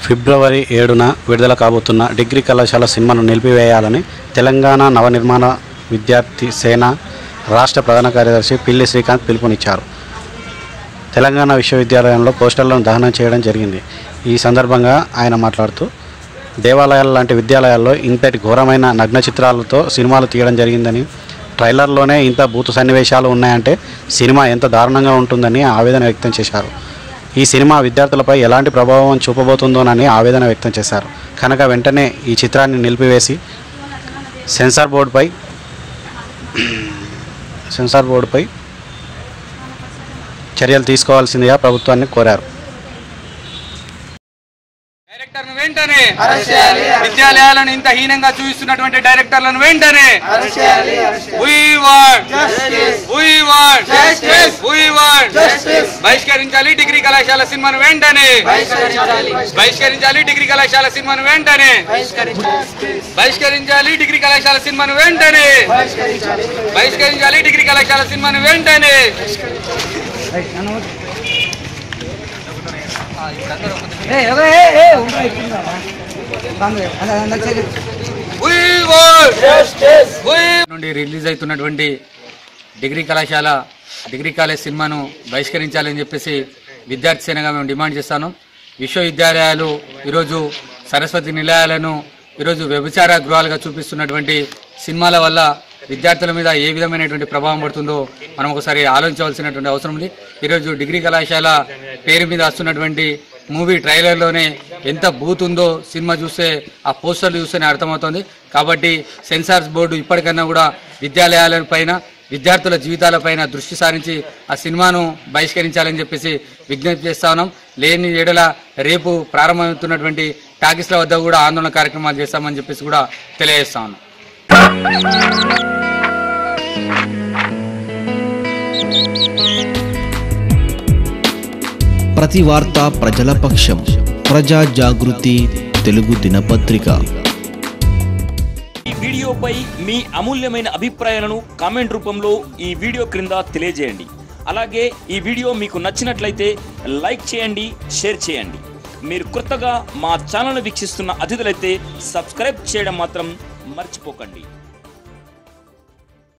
ఫిబ్రవరి ఏడున విడుదల కాబోతున్న డిగ్రీ కళాశాల సినిమాను నిలిపివేయాలని తెలంగాణ నవనిర్మాణ విద్యార్థి సేన రాష్ట్ర ప్రధాన కార్యదర్శి పిల్లి శ్రీకాంత్ పిలుపునిచ్చారు తెలంగాణ విశ్వవిద్యాలయంలో పోస్టర్లను దహనం చేయడం జరిగింది ఈ సందర్భంగా ఆయన మాట్లాడుతూ దేవాలయాల లాంటి విద్యాలయాల్లో ఇంతటి ఘోరమైన నగ్న చిత్రాలతో సినిమాలు తీయడం జరిగిందని ట్రైలర్లోనే ఇంత బూతు సన్నివేశాలు ఉన్నాయంటే సినిమా ఎంత దారుణంగా ఉంటుందని ఆవేదన వ్యక్తం చేశారు ఈ సినిమా విద్యార్థులపై ఎలాంటి ప్రభావం చూపబోతుందోనని ఆవేదన వ్యక్తం చేశారు కనుక వెంటనే ఈ చిత్రాన్ని నిలిపివేసి సెన్సార్ బోర్డుపై సెన్సార్ బోర్డుపై చర్యలు తీసుకోవాల్సిందిగా ప్రభుత్వాన్ని కోరారు డైరెక్టర్ను వెంటనే విద్యాలయాలను ఇంత హీనంగా చూపిస్తున్నటువంటి డైరెక్టర్లను వెంటనే We want We want We want బహిష్కరించాలి డిగ్రీ కళాశాల సినిమాను వెంటనే బహిష్కరించాలి డిగ్రీ కళాశాల సినిమాను వెంటనే బహిష్కరించాలి డిగ్రీ కళాశాల సినిమాను వెంటనే బహిష్కరించాలి డిగ్రీ కళాశాల సినిమాను వెంటనే We want We నుండి రిలీజ్ అవుతున్నటువంటి డిగ్రీ కళాశాల డిగ్రీ కాలేజ్ సినిమాను బహిష్కరించాలని చెప్పేసి విద్యార్థి సేనగా మేము డిమాండ్ చేస్తాను విశ్వవిద్యాలయాలు ఈరోజు సరస్వతి నిలయాలను ఈరోజు వ్యభిచార గృహాలుగా చూపిస్తున్నటువంటి సినిమాల వల్ల విద్యార్థుల మీద ఏ విధమైనటువంటి ప్రభావం పడుతుందో మనం ఒకసారి ఆలోచించవలసినటువంటి అవసరం ఉంది ఈరోజు డిగ్రీ కళాశాల పేరు మీద వస్తున్నటువంటి మూవీ ట్రైలర్లోనే ఎంత బూత్ ఉందో సినిమా చూస్తే ఆ పోస్టర్లు చూస్తేనే అర్థమవుతుంది కాబట్టి సెన్సార్స్ బోర్డు ఇప్పటికన్నా కూడా విద్యాలయాల పైన విద్యార్థుల జీవితాలపైన దృష్టి సారించి ఆ సినిమాను బహిష్కరించాలని చెప్పేసి విజ్ఞప్తి చేస్తా ఉన్నాం లేని ఏడల రేపు ప్రారంభమవుతున్నటువంటి టాకీస్ల వద్ద కూడా ఆందోళన కార్యక్రమాలు చేస్తామని చెప్పేసి కూడా తెలియజేస్తా ఉన్నాం ప్రతి వార్త ప్రజల పక్షం ప్రజా జాగృతి తెలుగు దినపత్రిక ఈ వీడియోపై మీ అమూల్యమైన అభిప్రాయాలను కామెంట్ రూపంలో ఈ వీడియో క్రింద తెలియజేయండి అలాగే ఈ వీడియో మీకు నచ్చినట్లయితే లైక్ చేయండి షేర్ చేయండి మీరు కొత్తగా మా ఛానల్ వీక్షిస్తున్న అతిథులైతే సబ్స్క్రైబ్ చేయడం మాత్రం మర్చిపోకండి